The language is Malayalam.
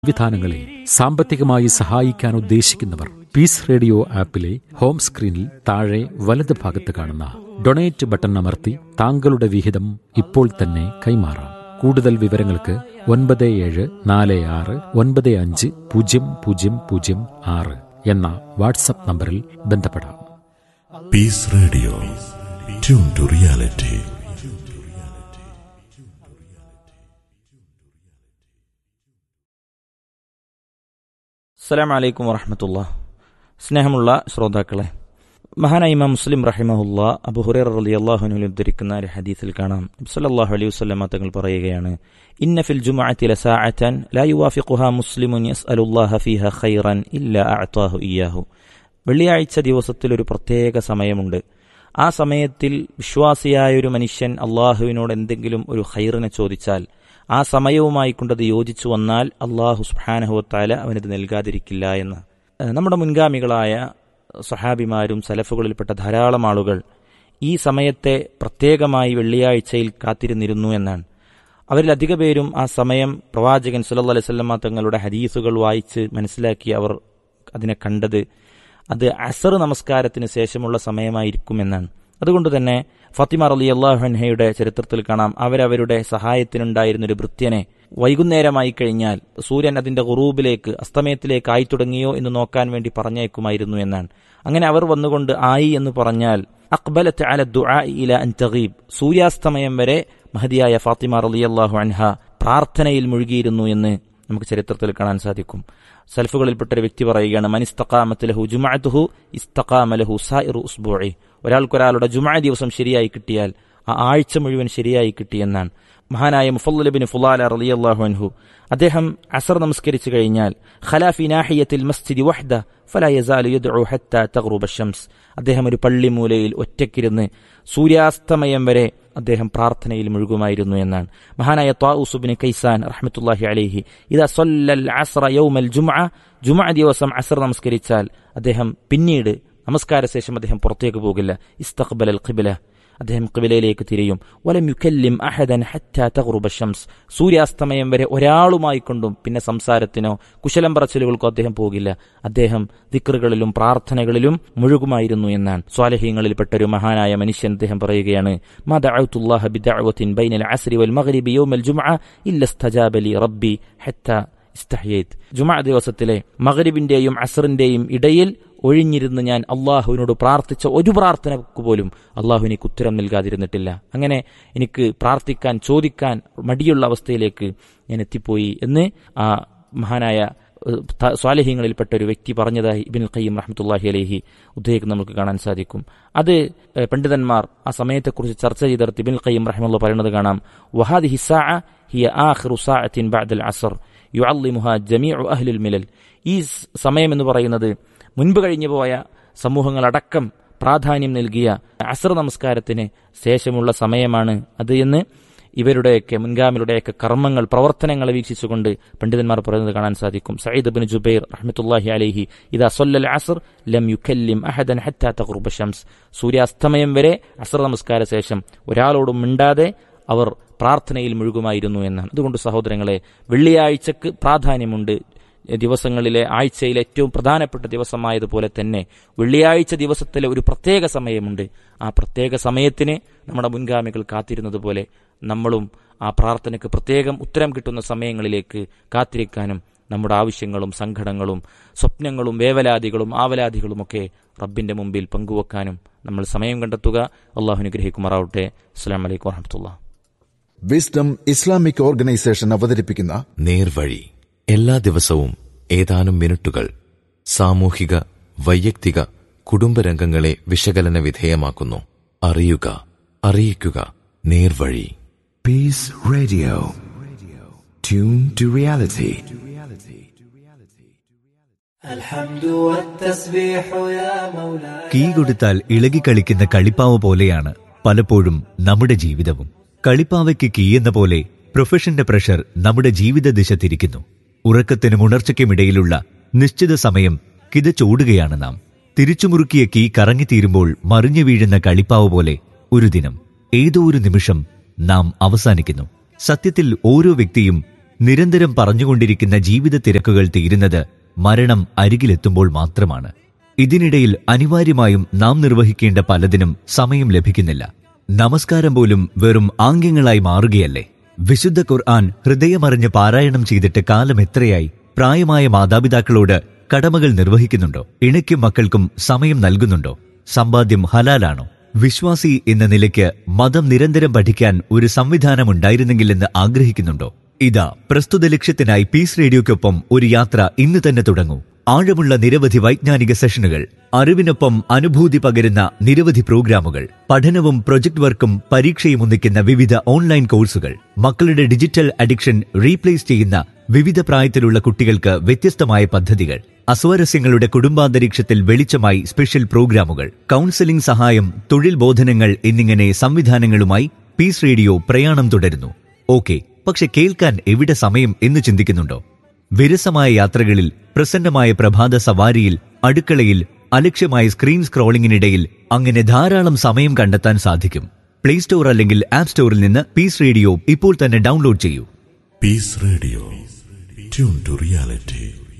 സംവിധാനങ്ങളെ സാമ്പത്തികമായി സഹായിക്കാൻ ഉദ്ദേശിക്കുന്നവർ പീസ് റേഡിയോ ആപ്പിലെ ഹോം സ്ക്രീനിൽ താഴെ വലത് ഭാഗത്ത് കാണുന്ന ഡൊണേറ്റ് ബട്ടൺ അമർത്തി താങ്കളുടെ വിഹിതം ഇപ്പോൾ തന്നെ കൈമാറാം കൂടുതൽ വിവരങ്ങൾക്ക് ഒൻപത് ഏഴ് നാല് ആറ് ഒൻപത് അഞ്ച് പൂജ്യം പൂജ്യം പൂജ്യം ആറ് എന്ന വാട്സപ്പ് നമ്പറിൽ ബന്ധപ്പെടാം Peace Radio tune to reality അസ്സലാം വലൈക്കും വറഹമത്തുള്ള സ്നേഹമുള്ള ശ്രോതാക്കളെ മഹാനായ ഇമാം മുസ്ലിം റഹിമഹുല്ല അബുഹുറേർ റലി അള്ളാഹുനുൽ ഉദ്ധരിക്കുന്ന ഒരു ഹദീസിൽ കാണാം സല്ലല്ലാഹു അലൈഹി വസല്ലമ തങ്ങൾ പറയുകയാണ് ഇന്ന ഫിൽ ജുമുഅത്തി ലസാഅതൻ ലാ യുവാഫിഖുഹാ മുസ്ലിമുൻ യസ്അലുല്ലാഹ ഫീഹ ഖൈറൻ ഇല്ലാ അഅതാഹു ഇയ്യാഹു വെള്ളിയാഴ്ച ദിവസത്തിൽ ഒരു പ്രത്യേക സമയമുണ്ട് ആ സമയത്തിൽ വിശ്വാസിയായ ഒരു മനുഷ്യൻ അള്ളാഹുവിനോട് എന്തെങ്കിലും ഒരു ഖൈറിനെ ചോദിച്ചാൽ ആ സമയവുമായി കൊണ്ടത് യോജിച്ചു വന്നാൽ അള്ളാഹു സുഹാനഹുവത്താല അവനത് നൽകാതിരിക്കില്ല എന്ന് ഏഹ് നമ്മുടെ മുൻഗാമികളായ സഹാബിമാരും സലഫുകളിൽപ്പെട്ട ധാരാളം ആളുകൾ ഈ സമയത്തെ പ്രത്യേകമായി വെള്ളിയാഴ്ചയിൽ കാത്തിരുന്നിരുന്നു എന്നാണ് അവരിൽ അധിക പേരും ആ സമയം പ്രവാചകൻ സല്ലല്ലാഹു അലൈഹി വസല്ലമ തങ്ങളുടെ ഹദീസുകൾ വായിച്ച് മനസ്സിലാക്കി അവർ അതിനെ കണ്ടത് അത് അസർ നമസ്കാരത്തിന് ശേഷമുള്ള സമയമായിരിക്കുമെന്നാണ് അതുകൊണ്ട് തന്നെ ഫത്തിമ റലി അള്ളാഹുഹയുടെ ചരിത്രത്തിൽ കാണാം അവരവരുടെ സഹായത്തിനുണ്ടായിരുന്ന ഒരു ഭൃത്യനെ വൈകുന്നേരമായി കഴിഞ്ഞാൽ സൂര്യൻ അതിന്റെ ഗുറൂബിലേക്ക് അസ്തമയത്തിലേക്ക് ആയി തുടങ്ങിയോ എന്ന് നോക്കാൻ വേണ്ടി പറഞ്ഞേക്കുമായിരുന്നു എന്നാണ് അങ്ങനെ അവർ വന്നുകൊണ്ട് ആയി എന്ന് പറഞ്ഞാൽ അക്ബലത്ത് അല ദുആ ഇല അൻ തഗീബ് സൂര്യാസ്തമയം വരെ മഹദിയായ ഫാത്തിമ റളിയല്ലാഹു അൻഹ പ്രാർത്ഥനയിൽ മുഴുകിയിരുന്നു എന്ന് നമുക്ക് ചരിത്രത്തിൽ കാണാൻ സാധിക്കും സൽഫുകളിൽപ്പെട്ട ഒരു വ്യക്തി പറയുകയാണ് മനിസ്തഖാമത്തിലഹു ജുമഅത്തുഹു ഇസ്തഖാമലഹു സായിറു ഉസ്ബുഇ ഒരാൾക്കൊരാളുടെ ജുമഅ ദിവസം ശരിയായി കിട്ടിയാൽ ആ ആഴ്ച മുഴുവൻ ശരിയായി കിട്ടിയെന്നാണ് മഹാനായ മുഫല്ലിബിൻ ഫുലാല റളിയല്ലാഹു അൻഹു അദ്ദേഹം അസർ നമസ്കരിച്ചു കഴിഞ്ഞാൽ ഖലാഫി നാഹിയത്തിൽ മസ്ജിദി വഹ്ദ ഫലാ യസാലു യദ്ഉ ഹത്താ തഗ്റുബ ഷംസ് അദ്ദേഹം ഒരു പള്ളിമൂലയിൽ ഒറ്റയ്ക്കിരുന്ന് സൂര്യാസ്തമയം വരെ അദ്ദേഹം പ്രാർത്ഥനയിൽ മുഴുകുമായിരുന്നു എന്നാണ് മഹാനായ ത്വാഉസുബിന് കൈസാൻ റഹ്മത്തുല്ലാഹി അലൈഹി ഇതാ സൊല്ലൽ അസ്ര യൗമൽ ജുമഅ ജുമഅ ദിവസം അസർ നമസ്കരിച്ചാൽ അദ്ദേഹം പിന്നീട് നമസ്കാര ശേഷം അദ്ദേഹം പുറത്തേക്ക് പോകില്ല ഇസ്തഖ്ബൽ അൽ ഖിബില അദ്ദേഹം കിബിലയിലേക്ക് തിരിയും വലം യുക്കല്ലിം അഹദൻ ഹറ്റാ തഗ്റുബ ഷംസ് സൂര്യാസ്തമയം വരെ ഒരാളുമായി കൊണ്ടും പിന്നെ സംസാരത്തിനോ കുശലം പറച്ചിലുകൾക്കോ അദ്ദേഹം പോകില്ല അദ്ദേഹം ദിക്റുകളിലും പ്രാർത്ഥനകളിലും മുഴുകുമായിരുന്നു എന്നാണ് സ്വാലഹീങ്ങളിൽപ്പെട്ട ഒരു മഹാനായ മനുഷ്യൻ അദ്ദേഹം പറയുകയാണ് മാ ദഅഉതുല്ലാഹ ബിദഅവത്തിൻ ബൈനൽ അസ്രി വൽ മഗ്രിബി യൗമൽ ജുമഅ ഇല്ല ഇസ്തജാബ ലി റബ്ബി ഹത്താ ഇസ്തഹ്യൈത് ജുമഅ ദിവസത്തിലെ മഗ്രിബിന്റെയും അസറിന്റെയും ഇടയിൽ ഒഴിഞ്ഞിരുന്ന് ഞാൻ അള്ളാഹുവിനോട് പ്രാർത്ഥിച്ച ഒരു പ്രാർത്ഥനക്ക് പോലും അള്ളാഹു എനിക്ക് ഉത്തരം നൽകാതിരുന്നിട്ടില്ല അങ്ങനെ എനിക്ക് പ്രാർത്ഥിക്കാൻ ചോദിക്കാൻ മടിയുള്ള അവസ്ഥയിലേക്ക് ഞാൻ എത്തിപ്പോയി എന്ന് ആ മഹാനായ സ്വാലഹ്യങ്ങളിൽപ്പെട്ട ഒരു വ്യക്തി പറഞ്ഞതായി ഇബിൻ ഖയ്യം റഹ്മത്തുല്ലാഹി അലഹി ഉദ്ധരിക്കുന്ന നമുക്ക് കാണാൻ സാധിക്കും അത് ഏഹ്, പണ്ഡിതന്മാർ ആ സമയത്തെക്കുറിച്ച് ചർച്ച ചെയ്തിടത്ത് ഇബിൻ ഖയ്യം റഹ്മുള്ള പറയുന്നത് കാണാം വഹാദി ഹിസാ ഹിയ ആഖിറു സാഅത്തിൻ ബഅദൽ അസർ യുഅല്ലിമുഹ ജമീഉ അഹ്ലുൽ മിലൽ ഈ സ് സമയം എന്ന് പറയുന്നത് മുൻപ് കഴിഞ്ഞു പോയ സമൂഹങ്ങളടക്കം പ്രാധാന്യം നൽകിയ അസർ നമസ്കാരത്തിന് ശേഷമുള്ള സമയമാണ് അത് എന്ന് ഇവരുടെയൊക്കെ മുൻഗാമികളുടെയൊക്കെ കർമ്മങ്ങൾ പ്രവർത്തനങ്ങളെ വീക്ഷിച്ചുകൊണ്ട് പണ്ഡിതന്മാർ പറയുന്നത് കാണാൻ സാധിക്കും സയ്യിദ് ബിൻ ജുബൈർ റഹ്മത്തുല്ലാഹി അലൈഹി ഇതാ സൊല്ലൽ അസർ ലം യുക്കല്ലിം അഹദൻ ഹത്താ തഖ്റുബ ഷംസ് സൂര്യാസ്തമയം വരെ അസർ നമസ്കാര ശേഷം ഒരാളോടും മിണ്ടാതെ അവർ പ്രാർത്ഥനയിൽ മുഴുകുമായിരുന്നു എന്നാണ് അതുകൊണ്ട് സഹോദരങ്ങളെ വെള്ളിയാഴ്ചക്ക് പ്രാധാന്യമുണ്ട് ദിവസങ്ങളിലെ ആഴ്ചയിലെ ഏറ്റവും പ്രധാനപ്പെട്ട ദിവസമായതുപോലെ തന്നെ വെള്ളിയാഴ്ച ദിവസത്തിലെ ഒരു പ്രത്യേക സമയമുണ്ട് ആ പ്രത്യേക സമയത്തിന് നമ്മുടെ മുൻഗാമികൾ കാത്തിരുന്നതുപോലെ നമ്മളും ആ പ്രാർത്ഥനയ്ക്ക് പ്രത്യേകം ഉത്തരം കിട്ടുന്ന സമയങ്ങളിലേക്ക് കാത്തിരിക്കാനും നമ്മുടെ ആവശ്യങ്ങളും സങ്കടങ്ങളും സ്വപ്നങ്ങളും വേവലാതികളും ആവലാതികളുമൊക്കെ റബ്ബിന്റെ മുമ്പിൽ പങ്കുവെക്കാനും നമ്മൾ സമയം കണ്ടെത്തുക അള്ളാഹു അനുഗ്രഹിക്കുമാറാവട്ടെ അസ്സാം വലൈക്കും വാഹമത്തുള്ള വിസ്ഡം ഇസ്ലാമിക് ഓർഗനൈസേഷൻ അവതരിപ്പിക്കുന്ന നേർവഴി എല്ലാ ദിവസവും ഏതാനും മിനിറ്റുകൾ സാമൂഹിക വൈയക്തിക കുടുംബരംഗങ്ങളെ വിശകലന വിധേയമാക്കുന്നു അറിയുക അറിയിക്കുക നേർവഴി Peace Radio. Tune to reality. الحمد والتسبيح يا مولاي key കൊടുത്താൽ ഇളകിക്കളിക്കുന്ന കളിപ്പാവ പോലെയാണ് പലപ്പോഴും നമ്മുടെ ജീവിതവും കളിപ്പാവയ്ക്ക് കീ എന്ന പോലെ പ്രൊഫഷന്റെ പ്രഷർ നമ്മുടെ ജീവിത ദിശ തിരിക്കുന്നു ഉറക്കത്തിനും ഉണർച്ചയ്ക്കുമിടയിലുള്ള നിശ്ചിത സമയം കിതച്ചോടുകയാണ് നാം തിരിച്ചുമുറുക്കിയ കീ കറങ്ങിത്തീരുമ്പോൾ മറിഞ്ഞു വീഴുന്ന കളിപ്പാവ പോലെ ഒരു ദിനം ഏതോ ഒരു നിമിഷം നാം അവസാനിക്കുന്നു സത്യത്തിൽ ഓരോ വ്യക്തിയും നിരന്തരം പറഞ്ഞുകൊണ്ടിരിക്കുന്ന ജീവിത തിരക്കുകൾ തീരുന്നത് മരണം അരികിലെത്തുമ്പോൾ മാത്രമാണ് ഇതിനിടയിൽ അനിവാര്യമായും നാം നിർവഹിക്കേണ്ട പലതിനും സമയം ലഭിക്കുന്നില്ല നമസ്കാരം പോലും വെറും ആംഗ്യങ്ങളായി മാറുകയല്ലേ വിശുദ്ധ ഖുർആൻ ഹൃദയമറിഞ്ഞ് പാരായണം ചെയ്തിട്ട് കാലം എത്രയായി പ്രായമായ മാതാപിതാക്കളോട് കടമകൾ നിർവഹിക്കുന്നുണ്ടോ ഇണയ്ക്കും മക്കൾക്കും സമയം നൽകുന്നുണ്ടോ സമ്പാദ്യം ഹലാലാണോ വിശ്വാസി എന്ന നിലയ്ക്ക് മതം നിരന്തരം പഠിക്കാൻ ഒരു സംവിധാനം ഉണ്ടായിരുന്നെങ്കിലെന്ന് ആഗ്രഹിക്കുന്നുണ്ടോ ഇതാ പ്രസ്തുത ലക്ഷ്യത്തിനായി പീസ് റേഡിയോയ്ക്കൊപ്പം ഒരു യാത്ര ഇന്ന് തന്നെ തുടങ്ങൂ ആഴമുള്ള നിരവധി വൈജ്ഞാനിക സെഷനുകൾ അറിവിനൊപ്പം അനുഭൂതി പകരുന്ന നിരവധി പ്രോഗ്രാമുകൾ പഠനവും പ്രൊജക്ട് വർക്കും പരീക്ഷയും ഒന്നിക്കുന്ന വിവിധ ഓൺലൈൻ കോഴ്സുകൾ മക്കളുടെ ഡിജിറ്റൽ അഡിക്ഷൻ റീപ്ലേസ് ചെയ്യുന്ന വിവിധ പ്രായത്തിലുള്ള കുട്ടികൾക്ക് വ്യത്യസ്തമായ പദ്ധതികൾ അസ്വാരസ്യങ്ങളുടെ കുടുംബാന്തരീക്ഷത്തിൽ വെളിച്ചമായി സ്പെഷ്യൽ പ്രോഗ്രാമുകൾ കൗൺസിലിംഗ് സഹായം തൊഴിൽ ബോധനങ്ങൾ എന്നിങ്ങനെ സംവിധാനങ്ങളുമായി പീസ് റേഡിയോ പ്രയാണം തുടരുന്നു ഓക്കെ പക്ഷെ കേൾക്കാൻ എവിടെ സമയം എന്ന് ചിന്തിക്കുന്നുണ്ടോ വിരസമായ യാത്രകളിൽ പ്രസന്നമായ പ്രഭാത സവാരിയിൽ അടുക്കളയിൽ അലക്ഷ്യമായ സ്ക്രീൻ സ്ക്രോളിംഗിനിടയിൽ അങ്ങനെ ധാരാളം സമയം കണ്ടെത്താൻ സാധിക്കും പ്ലേ സ്റ്റോർ അല്ലെങ്കിൽ ആപ്പ് സ്റ്റോറിൽ നിന്ന് പീസ് റേഡിയോ ഇപ്പോൾ തന്നെ ഡൗൺലോഡ് ചെയ്യൂ Peace Radio. Tune to reality.